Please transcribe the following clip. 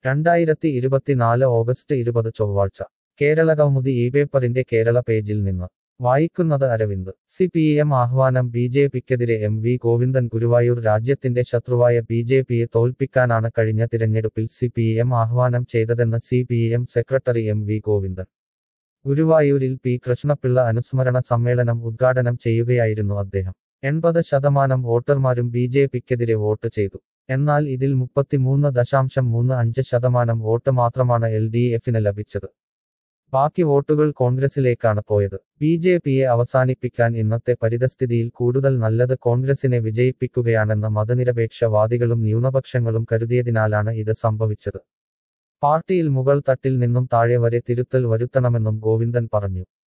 രണ്ടായിരത്തി ഇരുപത്തിനാല് ഓഗസ്റ്റ് ഇരുപത് ചൊവ്വാഴ്ച കേരള കൗമുദി ഈ പേപ്പറിന്റെ കേരള പേജിൽ നിന്ന് വായിക്കുന്നത് അരവിന്ദ് സി പി എം ആഹ്വാനം ബി ജെ പിക്കെതിരെ എം വി ഗോവിന്ദൻ ഗുരുവായൂർ രാജ്യത്തിന്റെ ശത്രുവായ ബി ജെ പിയെ തോൽപ്പിക്കാനാണ് കഴിഞ്ഞ തിരഞ്ഞെടുപ്പിൽ സി പി എം ആഹ്വാനം ചെയ്തതെന്ന് C P M secretary M V Govindan ഗുരുവായൂരിൽ പി കൃഷ്ണപിള്ള അനുസ്മരണ സമ്മേളനം ഉദ്ഘാടനം ചെയ്യുകയായിരുന്നു അദ്ദേഹം എൺപത് ശതമാനം വോട്ടർമാരും ബി ജെ പിക്കെതിരെ വോട്ട് ചെയ്തു എന്നാൽ ഇതിൽ മുപ്പത്തിമൂന്ന് ദശാംശം മൂന്ന് അഞ്ച് ശതമാനം വോട്ട് മാത്രമാണ് എൽ ഡി എഫിന് ലഭിച്ചത് ബാക്കി വോട്ടുകൾ കോൺഗ്രസിലേക്കാണ് പോയത് ബി ജെ പിയെ അവസാനിപ്പിക്കാൻ ഇന്നത്തെ പരിതസ്ഥിതിയിൽ കൂടുതൽ നല്ലത് കോൺഗ്രസിനെ വിജയിപ്പിക്കുകയാണെന്ന് മതനിരപേക്ഷവാദികളും ന്യൂനപക്ഷങ്ങളും കരുതിയതിനാലാണ് ഇത് സംഭവിച്ചത് പാർട്ടിയിൽ മുകൾ തട്ടിൽ നിന്നും താഴെ വരെ തിരുത്തൽ വരുത്തണമെന്നും ഗോവിന്ദൻ പറഞ്ഞു